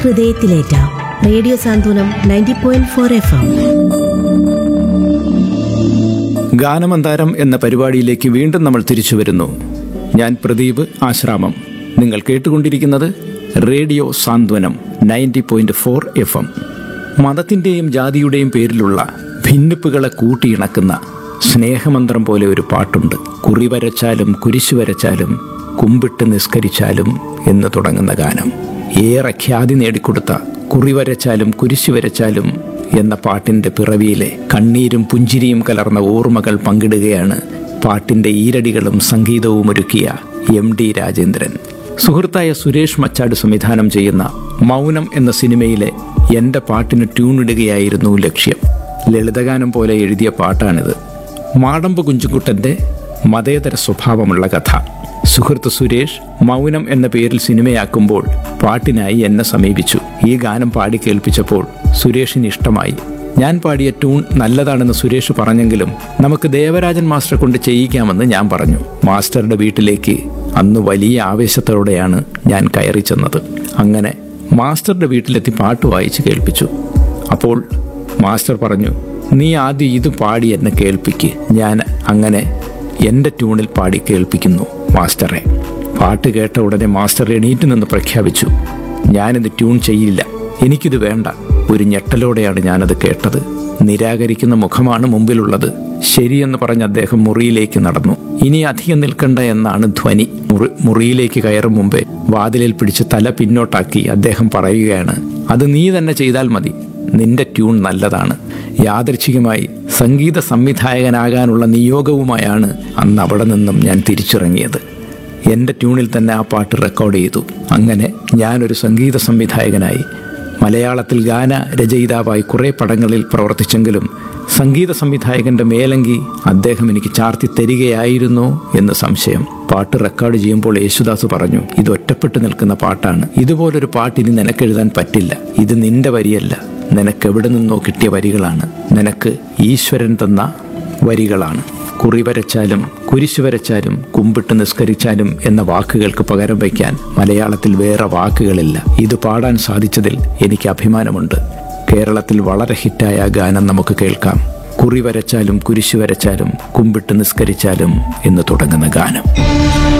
ഹൃദയത്തിലേറ്റാം radio Santhwanam ninety point four F M ഗാനമന്താരം എന്ന പരിപാടിയിലേക്ക് വീണ്ടും നമ്മൾ തിരിച്ചു വരുന്നു ഞാൻ പ്രദീപ് ആശ്രാമം നിങ്ങൾ കേട്ടുകൊണ്ടിരിക്കുന്നത് radio Santhwanam ninety point four F M മതത്തിൻ്റെയും ജാതിയുടെയും പേരിലുള്ള ഭിന്നിപ്പുകളെ കൂട്ടിയിണക്കുന്ന സ്നേഹമന്ത്രം പോലെ ഒരു പാട്ടുണ്ട് കുറി വരച്ചാലും കുരിശു വരച്ചാലും കുമ്പിട്ട് നിസ്കരിച്ചാലും എന്ന് തുടങ്ങുന്ന ഗാനം ഏറെ ഖ്യാതി നേടിക്കൊടുത്ത കുറി വരച്ചാലും കുരിശു വരച്ചാലും എന്ന പാട്ടിന്റെ പിറവിയിലെ കണ്ണീരും പുഞ്ചിരിയും കലർന്ന ഓർമ്മകൾ പങ്കിടുകയാണ് പാട്ടിന്റെ ഈരടികളും സംഗീതവും ഒരുക്കിയ എം ഡി രാജേന്ദ്രൻ സുഹൃത്തായ സുരേഷ് മച്ചാട് സംവിധാനം ചെയ്യുന്ന മൗനം എന്ന സിനിമയിലെ എന്റെ പാട്ടിന് ട്യൂണിടുകയായിരുന്നു ലക്ഷ്യം ലളിതഗാനം പോലെ എഴുതിയ പാട്ടാണിത് മാടമ്പ് കുഞ്ചുകുട്ടന്റെ മതേതര സ്വഭാവമുള്ള കഥ സുഹൃത്ത് സുരേഷ് മൗനം എന്ന പേരിൽ സിനിമയാക്കുമ്പോൾ പാട്ടിനായി എന്നെ സമീപിച്ചു ഈ ഗാനം പാടി കേൾപ്പിച്ചപ്പോൾ സുരേഷിന് ഇഷ്ടമായി ഞാൻ പാടിയ ട്യൂൺ നല്ലതാണെന്ന് സുരേഷ് പറഞ്ഞെങ്കിലും നമുക്ക് ദേവരാജൻ മാസ്റ്റർ കൊണ്ട് ചെയ്യിക്കാമെന്ന് ഞാൻ പറഞ്ഞു മാസ്റ്ററുടെ വീട്ടിലേക്ക് അന്ന് വലിയ ആവേശത്തോടെയാണ് ഞാൻ കയറി ചെന്നത് അങ്ങനെ മാസ്റ്ററുടെ വീട്ടിലെത്തി പാട്ട് വായിച്ച് കേൾപ്പിച്ചു അപ്പോൾ മാസ്റ്റർ പറഞ്ഞു നീ ആദ്യം ഇത് പാടി എന്നെ കേൾപ്പിക്ക് ഞാൻ അങ്ങനെ എൻ്റെ ട്യൂണിൽ പാടി കേൾപ്പിക്കുന്നു മാസ്റ്ററെ പാട്ട് കേട്ട ഉടനെ മാസ്റ്റർ എണീറ്റ് നിന്ന് പ്രഖ്യാപിച്ചു ഞാനിത് ട്യൂൺ ചെയ്യില്ല എനിക്കിത് വേണ്ട ഒരു ഞെട്ടലോടെയാണ് ഞാനത് കേട്ടത് നിരാകരിക്കുന്ന മുഖമാണ് മുമ്പിലുള്ളത് ശരിയെന്ന് പറഞ്ഞ് അദ്ദേഹം മുറിയിലേക്ക് നടന്നു ഇനി അധികം നിൽക്കണ്ട എന്നാണ് ധ്വനി മുറി മുറിയിലേക്ക് കയറും മുമ്പേ വാതിലിൽ പിടിച്ച് തല പിന്നോട്ടാക്കി അദ്ദേഹം പറയുകയാണ് അത് നീ തന്നെ ചെയ്താൽ മതി നിന്റെ ട്യൂൺ നല്ലതാണ് യാദൃച്ഛികമായി സംഗീത സംവിധായകനാകാനുള്ള നിയോഗവുമായാണ് അന്ന് അവിടെ നിന്നും ഞാൻ തിരിച്ചിറങ്ങിയത് എൻ്റെ ട്യൂണിൽ തന്നെ ആ പാട്ട് റെക്കോർഡ് ചെയ്തു അങ്ങനെ ഞാനൊരു സംഗീത സംവിധായകനായി മലയാളത്തിൽ ഗാന രചയിതാവായി കുറേ പടങ്ങളിൽ പ്രവർത്തിച്ചെങ്കിലും സംഗീത സംവിധായകന്റെ മേലങ്കി അദ്ദേഹം എനിക്ക് ചാർത്തി തരികയായിരുന്നോ എന്ന് സംശയം പാട്ട് റെക്കോർഡ് ചെയ്യുമ്പോൾ യേശുദാസ് പറഞ്ഞു ഇത് ഒറ്റപ്പെട്ടു നിൽക്കുന്ന പാട്ടാണ് ഇതുപോലൊരു പാട്ട് ഇനി നിനക്കെഴുതാൻ പറ്റില്ല ഇത് നിന്റെ വരിയല്ല നിനക്ക് എവിടെ നിന്നോ കിട്ടിയ വരികളാണ് നിനക്ക് ഈശ്വരൻ തന്ന വരികളാണ് കുറി വരച്ചാലും കുരിശു വരച്ചാലും കുമ്പിട്ട് നിസ്കരിച്ചാലും എന്ന വാക്കുകൾക്ക് പകരം വയ്ക്കാൻ മലയാളത്തിൽ വേറെ വാക്കുകളില്ല ഇത് പാടാൻ സാധിച്ചതിൽ എനിക്ക് അഭിമാനമുണ്ട് കേരളത്തിൽ വളരെ ഹിറ്റായ ആ ഗാനം നമുക്ക് കേൾക്കാം കുറി വരച്ചാലും കുരിശു വരച്ചാലും കുമ്പിട്ട് നിസ്കരിച്ചാലും എന്ന് തുടങ്ങുന്ന ഗാനം